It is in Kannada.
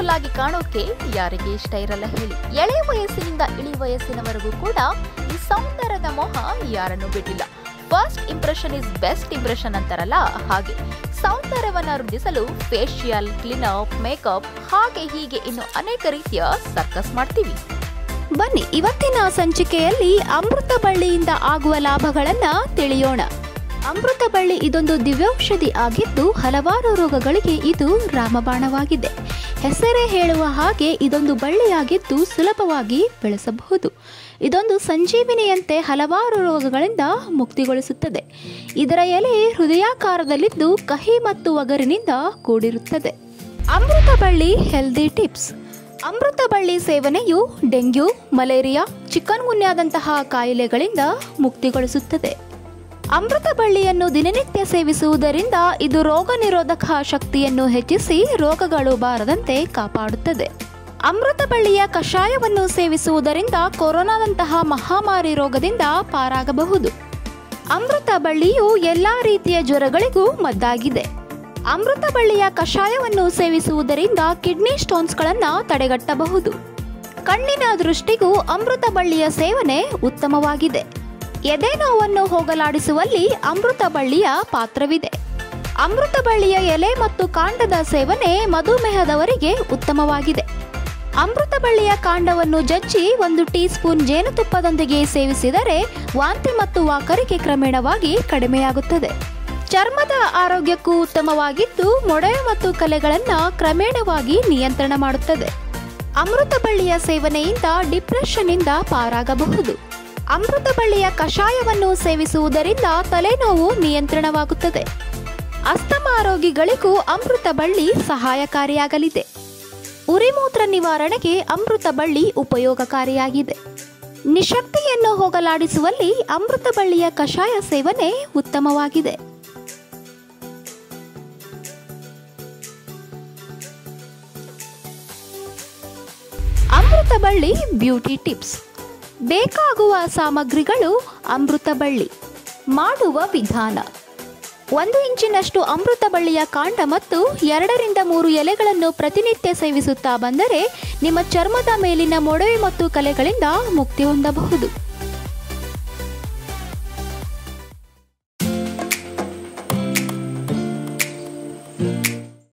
ಬ್ಯೂಟಿಫುಲ್ ಆಗಿ ಕಾಣೋಕೆ ಯಾರಿಗೆ ಇಷ್ಟ ಇರಲ್ಲ ಹೇಳಿ ಎಳೆ ವಯಸ್ಸಿನಿಂದ ಇಳಿ ವಯಸ್ಸಿನವರೆಗೂ ಕೂಡ ಈ ಸೌಂದರ್ಯದ ಮೋಹ ಯಾರನ್ನು ಬಿಟ್ಟಿಲ್ಲ first impression is best impression ಅಂತಾರಲ್ಲ ಹಾಗೆ ಸೌಂದರ್ಯವನ್ನ ವೃದ್ಧಿಸಲು ಫೇಶಿಯಲ್ ಕ್ಲೀನಪ್ ಮೇಕಪ್ ಹಾಗೆ ಹೀಗೆ ಇನ್ನು ಅನೇಕ ರೀತಿಯ ಸರ್ಕಸ್ ಮಾಡ್ತೀವಿ ಬನ್ನಿ ಇವತ್ತಿನ ಸಂಚಿಕೆಯಲ್ಲಿ ಅಮೃತ ಬಳ್ಳಿಯಿಂದ ಆಗುವ ಲಾಭಗಳನ್ನ ತಿಳಿಯೋಣ ಅಮೃತ ಬಳ್ಳಿ ಇದೊಂದು ದಿವ್ಯೌಷಧಿ ಆಗಿದ್ದು ಹಲವಾರು ರೋಗಗಳಿಗೆ ಇದು ರಾಮಬಾಣವಾಗಿದೆ ಹೆಸರೇ ಹೇಳುವ ಹಾಗೆ ಇದೊಂದು ಬಳ್ಳಿಯಾಗಿದ್ದು ಸುಲಭವಾಗಿ ಬೆಳೆಸಬಹುದು ಇದೊಂದು ಸಂಜೀವಿನಿಯಂತೆ ಹಲವಾರು ರೋಗಗಳಿಂದ ಮುಕ್ತಿಗೊಳಿಸುತ್ತದೆ ಇದರ ಎಲೆ ಹೃದಯಾಕಾರದಲ್ಲಿದ್ದು ಕಹಿ ಮತ್ತು ಒಗರಿನಿಂದ ಕೂಡಿರುತ್ತದೆ ಅಮೃತ ಬಳ್ಳಿ ಹೆಲ್ದಿ ಟಿಪ್ಸ್ ಅಮೃತ ಬಳ್ಳಿ ಸೇವನೆಯು ಡೆಂಗ್ಯೂ ಮಲೇರಿಯಾ ಚಿಕನ್ ಗುನ್ಯಾದಂತಹ ಕಾಯಿಲೆಗಳಿಂದ ಮುಕ್ತಿಗೊಳಿಸುತ್ತದೆ ಅಮೃತ ಬಳ್ಳಿಯನ್ನು ದಿನನಿತ್ಯ ಸೇವಿಸುವುದರಿಂದ ಇದು ರೋಗ ನಿರೋಧಕ ಶಕ್ತಿಯನ್ನು ಹೆಚ್ಚಿಸಿ ರೋಗಗಳು ಬಾರದಂತೆ ಕಾಪಾಡುತ್ತದೆ ಅಮೃತ ಬಳ್ಳಿಯ ಕಷಾಯವನ್ನು ಸೇವಿಸುವುದರಿಂದ ಕೊರೋನಾದಂತಹ ಮಹಾಮಾರಿ ರೋಗದಿಂದ ಪಾರಾಗಬಹುದು ಅಮೃತ ಬಳ್ಳಿಯು ಎಲ್ಲಾ ರೀತಿಯ ಜ್ವರಗಳಿಗೂ ಮದ್ದಾಗಿದೆ ಅಮೃತ ಬಳ್ಳಿಯ ಕಷಾಯವನ್ನು ಸೇವಿಸುವುದರಿಂದ ಕಿಡ್ನಿ ಸ್ಟೋನ್ಸ್ಗಳನ್ನು ತಡೆಗಟ್ಟಬಹುದು ಕಣ್ಣಿನ ದೃಷ್ಟಿಗೂ ಅಮೃತ ಬಳ್ಳಿಯ ಸೇವನೆ ಉತ್ತಮವಾಗಿದೆ ಎದೆ ನೋವನ್ನು ಹೋಗಲಾಡಿಸುವಲ್ಲಿ ಅಮೃತ ಬಳ್ಳಿಯ ಪಾತ್ರವಿದೆ ಅಮೃತ ಬಳ್ಳಿಯ ಎಲೆ ಮತ್ತು ಕಾಂಡದ ಸೇವನೆ ಮಧುಮೇಹದವರಿಗೆ ಉತ್ತಮವಾಗಿದೆ ಅಮೃತ ಬಳ್ಳಿಯ ಕಾಂಡವನ್ನು ಜಜ್ಜಿ ಒಂದು ಟೀ ಸ್ಪೂನ್ ಜೇನುತುಪ್ಪದೊಂದಿಗೆ ಸೇವಿಸಿದರೆ ವಾಂತಿ ಮತ್ತು ವಾಕರಿಕೆ ಕ್ರಮೇಣವಾಗಿ ಕಡಿಮೆಯಾಗುತ್ತದೆ ಚರ್ಮದ ಆರೋಗ್ಯಕ್ಕೂ ಉತ್ತಮವಾಗಿದ್ದು ಮೊಡೆ ಮತ್ತು ಕಲೆಗಳನ್ನು ಕ್ರಮೇಣವಾಗಿ ನಿಯಂತ್ರಣ ಮಾಡುತ್ತದೆ ಅಮೃತ ಬಳ್ಳಿಯ ಸೇವನೆಯಿಂದ ಡಿಪ್ರೆಷನ್ನಿಂದ ಪಾರಾಗಬಹುದು ಅಮೃತ ಬಳ್ಳಿಯ ಕಷಾಯವನ್ನು ಸೇವಿಸುವುದರಿಂದ ತಲೆನೋವು ನಿಯಂತ್ರಣವಾಗುತ್ತದೆ ಅಸ್ತಮಾ ರೋಗಿಗಳಿಗೂ ಅಮೃತ ಬಳ್ಳಿ ಸಹಾಯಕಾರಿಯಾಗಲಿದೆ ಉರಿಮೂತ್ರ ನಿವಾರಣೆಗೆ ಅಮೃತ ಬಳ್ಳಿ ಉಪಯೋಗಕಾರಿಯಾಗಿದೆ ನಿಶಕ್ತಿಯನ್ನು ಹೋಗಲಾಡಿಸುವಲ್ಲಿ ಅಮೃತ ಬಳ್ಳಿಯ ಕಷಾಯ ಸೇವನೆ ಉತ್ತಮವಾಗಿದೆ ಅಮೃತ ಬಳ್ಳಿ ಬ್ಯೂಟಿ ಟಿಪ್ಸ್ ಬೇಕಾಗುವ ಸಾಮಗ್ರಿಗಳು ಅಮೃತ ಬಳ್ಳಿ ಮಾಡುವ ವಿಧಾನ ಒಂದು ಇಂಚಿನಷ್ಟು ಅಮೃತ ಬಳ್ಳಿಯ ಕಾಂಡ ಮತ್ತು ಎರಡರಿಂದ ಮೂರು ಎಲೆಗಳನ್ನು ಪ್ರತಿನಿತ್ಯ ಸೇವಿಸುತ್ತಾ ಬಂದರೆ ನಿಮ್ಮ ಚರ್ಮದ ಮೇಲಿನ ಮೊಡವೆ ಮತ್ತು ಕಲೆಗಳಿಂದ ಮುಕ್ತಿ ಹೊಂದಬಹುದು